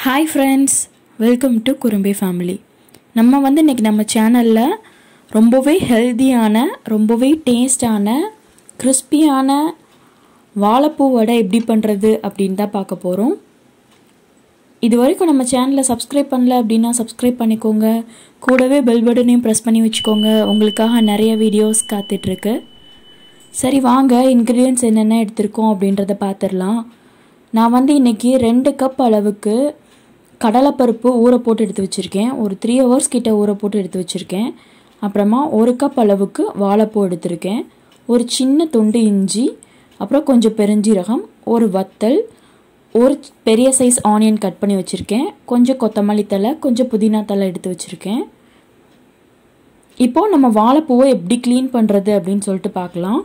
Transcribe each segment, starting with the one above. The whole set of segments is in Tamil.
ஹாய் ஃப்ரெண்ட்ஸ் வெல்கம் டு குறும்பை ஃபேமிலி நம்ம வந்து இன்றைக்கி நம்ம சேனலில் ரொம்பவே ஹெல்தியான ரொம்பவே டேஸ்டான கிறிஸ்பியான வாழைப்பூ வடை எப்படி பண்ணுறது அப்படின்னு தான் பார்க்க போகிறோம் இது வரைக்கும் நம்ம சேனலை சப்ஸ்கிரைப் பண்ணல அப்படின்னா சப்ஸ்கிரைப் பண்ணிக்கோங்க கூடவே பெல் பட்டனையும் ப்ரெஸ் பண்ணி வச்சுக்கோங்க உங்களுக்காக நிறைய வீடியோஸ் காத்துட்ருக்கு சரி வாங்க இன்க்ரீடியன்ஸ் என்னென்ன எடுத்திருக்கோம் அப்படின்றத பார்த்துடலாம் நான் வந்து இன்றைக்கி ரெண்டு கப் அளவுக்கு கடலைப்பருப்பு ஊற போட்டு எடுத்து வச்சுருக்கேன் ஒரு த்ரீ ஹவர்ஸ் கிட்ட ஊற போட்டு எடுத்து வச்சுருக்கேன் அப்புறமா ஒரு கப் அளவுக்கு வாழைப்பூ எடுத்திருக்கேன் ஒரு சின்ன துண்டு இஞ்சி அப்புறம் கொஞ்சம் பெருஞ்சீரகம் ஒரு வத்தல் ஒரு பெரிய சைஸ் ஆனியன் கட் பண்ணி வச்சுருக்கேன் கொஞ்சம் கொத்தமல்லி தலை கொஞ்சம் புதினா தலை எடுத்து வச்சுருக்கேன் இப்போது நம்ம வாழைப்பூவை எப்படி க்ளீன் பண்ணுறது அப்படின்னு சொல்லிட்டு பார்க்கலாம்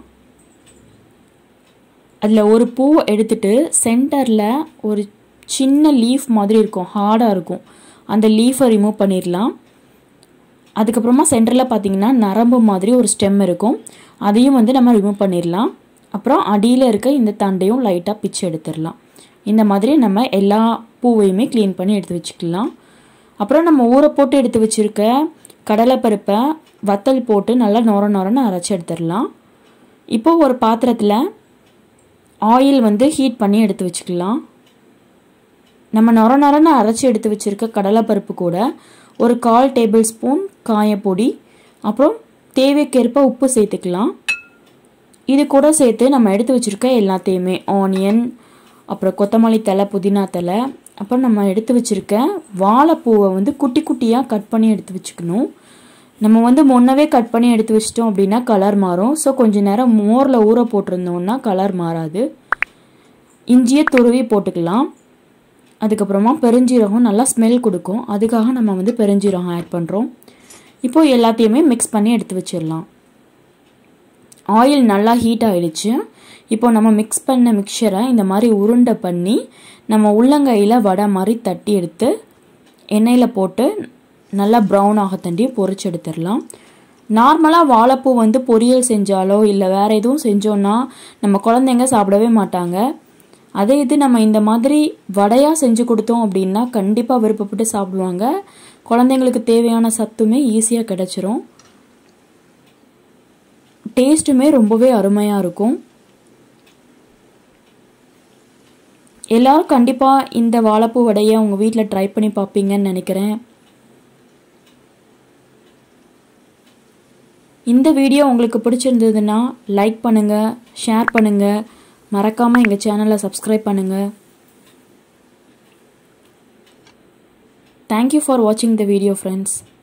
அதில் ஒரு பூவை எடுத்துட்டு சென்டரில் ஒரு சின்ன லீஃப் மாதிரி இருக்கும் ஹார்டாக இருக்கும் அந்த லீஃபை ரிமூவ் பண்ணிடலாம் அதுக்கப்புறமா சென்டரில் பார்த்தீங்கன்னா நரம்பு மாதிரி ஒரு ஸ்டெம் இருக்கும் அதையும் வந்து நம்ம ரிமூவ் பண்ணிடலாம் அப்புறம் அடியில் இருக்க இந்த தண்டையும் லைட்டாக பிச்சு எடுத்துடலாம் இந்த மாதிரி நம்ம எல்லா பூவையுமே க்ளீன் பண்ணி எடுத்து வச்சுக்கலாம் அப்புறம் நம்ம ஊற போட்டு எடுத்து வச்சுருக்க கடலைப்பருப்பை வத்தல் போட்டு நல்லா நொர நொரன்னு அரைச்சி எடுத்துடலாம் இப்போது ஒரு பாத்திரத்தில் ஆயில் வந்து ஹீட் பண்ணி எடுத்து வச்சுக்கலாம் நம்ம நொர நொரன்னு அரைச்சி எடுத்து வச்சுருக்க கடலைப்பருப்பு கூட ஒரு கால் டேபிள் ஸ்பூன் காயப்பொடி அப்புறம் தேவைக்கேற்ப உப்பு சேர்த்துக்கலாம் இது கூட சேர்த்து நம்ம எடுத்து வச்சுருக்க எல்லாத்தையுமே ஆனியன் அப்புறம் கொத்தமல்லி தலை புதினா தலை அப்புறம் நம்ம எடுத்து வச்சுருக்க வாழைப்பூவை வந்து குட்டி குட்டியாக கட் பண்ணி எடுத்து வச்சுக்கணும் நம்ம வந்து முன்னவே கட் பண்ணி எடுத்து வச்சிட்டோம் அப்படின்னா கலர் மாறும் ஸோ கொஞ்சம் நேரம் மோரில் ஊற போட்டிருந்தோம்னா கலர் மாறாது இஞ்சியை துருவி போட்டுக்கலாம் அதுக்கப்புறமா பெருஞ்சீரகம் நல்லா ஸ்மெல் கொடுக்கும் அதுக்காக நம்ம வந்து பெருஞ்சீரகம் ஆட் பண்ணுறோம் இப்போது எல்லாத்தையுமே மிக்ஸ் பண்ணி எடுத்து வச்சிடலாம் ஆயில் நல்லா ஹீட் ஆகிடுச்சு இப்போ நம்ம மிக்ஸ் பண்ண மிக்சரை இந்த மாதிரி உருண்டை பண்ணி நம்ம உள்ளங்கையில் வடை மாதிரி தட்டி எடுத்து எண்ணெயில் போட்டு நல்லா ப்ரௌன் ஆக தண்டி பொரிச்சு எடுத்துடலாம் நார்மலாக வாழைப்பூ வந்து பொரியல் செஞ்சாலோ இல்லை வேறு எதுவும் செஞ்சோன்னா நம்ம குழந்தைங்க சாப்பிடவே மாட்டாங்க அதே இது நம்ம இந்த மாதிரி வடையாக செஞ்சு கொடுத்தோம் அப்படின்னா கண்டிப்பாக விருப்பப்பட்டு சாப்பிடுவாங்க குழந்தைங்களுக்கு தேவையான சத்துமே ஈஸியாக கிடச்சிரும் டேஸ்ட்டுமே ரொம்பவே அருமையாக இருக்கும் எல்லாரும் கண்டிப்பாக இந்த வாழைப்பூ வடையை உங்கள் வீட்டில் ட்ரை பண்ணி பார்ப்பீங்கன்னு நினைக்கிறேன் இந்த வீடியோ உங்களுக்கு பிடிச்சிருந்ததுன்னா லைக் பண்ணுங்கள் ஷேர் பண்ணுங்கள் மறக்காமல் எங்கள் சேனலை சப்ஸ்கிரைப் பண்ணுங்கள் தேங்க்யூ ஃபார் வாட்சிங் த வீடியோ ஃப்ரெண்ட்ஸ்